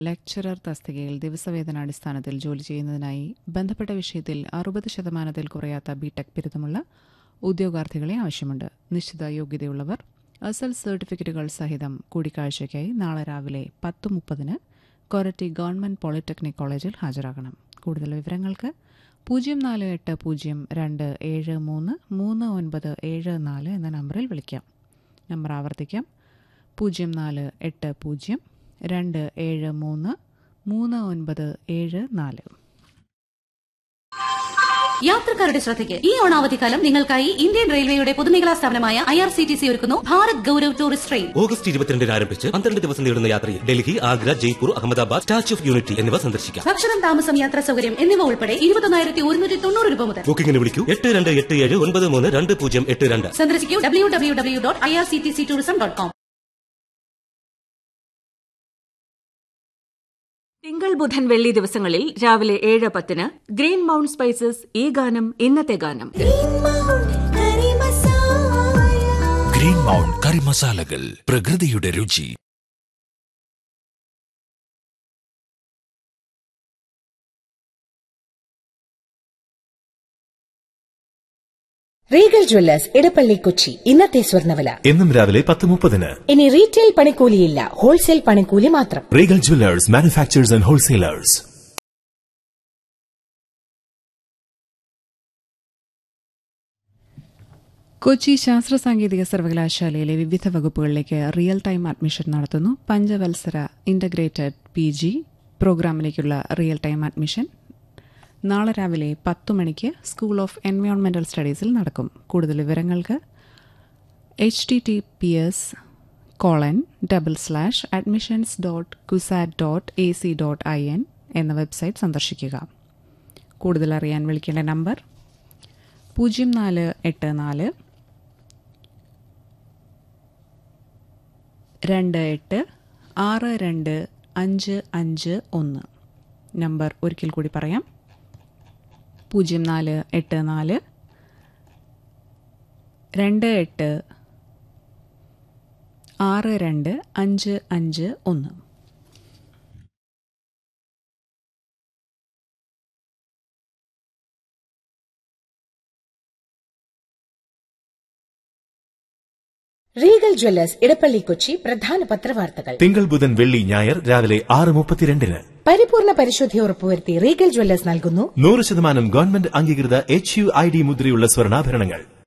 lecturer തസ്തികയിൽ ദിവസവേതനാടിസ്ഥാനത്തിൽ ജോലി ചെയ്യുന്നതിനായി ബന്ധപ്പെട്ട വിഷയത്തിൽ അറുപത് ശതമാനത്തിൽ കുറയാത്ത ബിടെക് ബിരുദമുള്ള ഉദ്യോഗാർത്ഥികളെ ആവശ്യമുണ്ട് നിശ്ചിത യോഗ്യതയുള്ളവർ അസൽ സർട്ടിഫിക്കറ്റുകൾ സഹിതം കൂടിക്കാഴ്ചയ്ക്കായി നാളെ രാവിലെ പത്ത് മുപ്പതിന് കൊരട്ടി ഗവൺമെന്റ് പോളിടെക്നിക് കോളേജിൽ ഹാജരാകണം കൂടുതൽ വിവരങ്ങൾക്ക് പൂജ്യം നാല് എട്ട് പൂജ്യം രണ്ട് ഏഴ് മൂന്ന് മൂന്ന് ഒൻപത് ഏഴ് നാല് എന്ന നമ്പറിൽ വിളിക്കാം നമ്പർ ആവർത്തിക്കാം പൂജ്യം നാല് എട്ട് പൂജ്യം രണ്ട് ഏഴ് മൂന്ന് മൂന്ന് ഒൻപത് ഏഴ് നാല് യാത്രക്കാരുടെ ശ്രദ്ധയ്ക്ക് ഈ ഓണാവധിക്കാലം നിങ്ങൾക്കായി ഇന്ത്യൻ റെയിൽവേയുടെ പൊതുമേഖലാ സ്ഥാപനമായ I R C T C ഒരുക്കുന്നു Bharat Gaurav tourist train August ഇരുപത്തിരണ്ടിന് ആരംഭിച്ച് പന്ത്രണ്ട് ദിവസം നീളുന്ന യാത്രയിൽ Delhi Agra Jaipur Ahmedabad statue of unity എന്നിവ സന്ദർശിക്കാം ഭക്ഷണം താമസം യാത്രാ സൗകര്യം എന്നിവ ഉൾപ്പെടെ ഇരുപത്തൊന്നായിരത്തി ഒരുന്നൂറ്റി തൊണ്ണൂറ് രൂപ മുതൽ ബുക്കിംഗിന് വിളിക്കൂ എട്ട് രണ്ട് എട്ട് ഏഴ് ഒൻപത് മൂന്ന് രണ്ട് പൂജ്യം എട്ട് രണ്ട് സന്ദർശിക്കൂ W W W dot I R C T C tourism dot com തിങ്കൾ ബുധൻ വെള്ളി ദിവസങ്ങളിൽ രാവിലെ ഏഴ് പത്തിന് ഗ്രീൻ മൗണ്ട് സ്പൈസസ് ഈ ഗാനം ഇന്നത്തെ ഗാനം ഗ്രീൻ മൗണ്ട് കറി മസാലകൾ പ്രകൃതിയുടെ രുചി റീഗൽ ജ്വല്ലേഴ്സ് ഇടപ്പള്ളി കൊച്ചി ഇന്നത്തെ സ്വർണ്ണവില എന്നും രാവിലെ പത്ത് മുപ്പതിന് ഇനി റീറ്റെയിൽ പണിക്കൂലിയില്ല ഹോൾസെയിൽ പണിക്കൂലി മാത്രം Regal jewellers manufacturers and wholesalers Kochi ശാസ്ത്ര സാങ്കേതിക സർവകലാശാലയിലെ വിവിധ വകുപ്പുകളിലേക്ക് റിയൽ ടൈം അഡ്മിഷൻ നടത്തുന്നു പഞ്ചവത്സര ഇന്റഗ്രേറ്റഡ് പി ജി പ്രോഗ്രാമിലേക്കുള്ള റിയൽ ടൈം അഡ്മിഷൻ നാളെ രാവിലെ പത്തു മണിക്ക് സ്കൂൾ ഓഫ് എൻവയോൺമെന്റൽ സ്റ്റഡീസിൽ നടക്കും കൂടുതൽ വിവരങ്ങൾക്ക് H T T P S colon double slash admissions dot CUSAT dot A C dot I N എന്ന വെബ്സൈറ്റ് സന്ദർശിക്കുക കൂടുതൽ അറിയാൻ വിളിക്കേണ്ട നമ്പർ പൂജ്യം നാല് എട്ട് നാല് രണ്ട് എട്ട് ആറ് രണ്ട് അഞ്ച് അഞ്ച് ഒന്ന് നമ്പർ ഒരിക്കൽ കൂടി പറയാം പൂജ്യം നാല് എട്ട് നാല് രണ്ട് എട്ട് ആറ് രണ്ട് അഞ്ച് അഞ്ച് ഒന്ന് റീഗൽ ജ്വല്ലേഴ്സ് ഇടപ്പള്ളി കൊച്ചി പ്രധാന പത്രവാർത്തകൾ തിങ്കൾ ബുധൻ വെള്ളി ഞായർ രാവിലെ ആറ് മുപ്പത്തിരണ്ടിന് പരിപൂർണ പരിശുദ്ധി ഉറപ്പുവരുത്തി റീഗൽ ജ്വല്ലേഴ്സ് നൽകുന്നു നൂറ് ശതമാനം ഗവൺമെന്റ് അംഗീകൃത എച്ച് യു ഐ ഡി മുദ്രയുള്ള സ്വർണ്ണാഭരണങ്ങൾ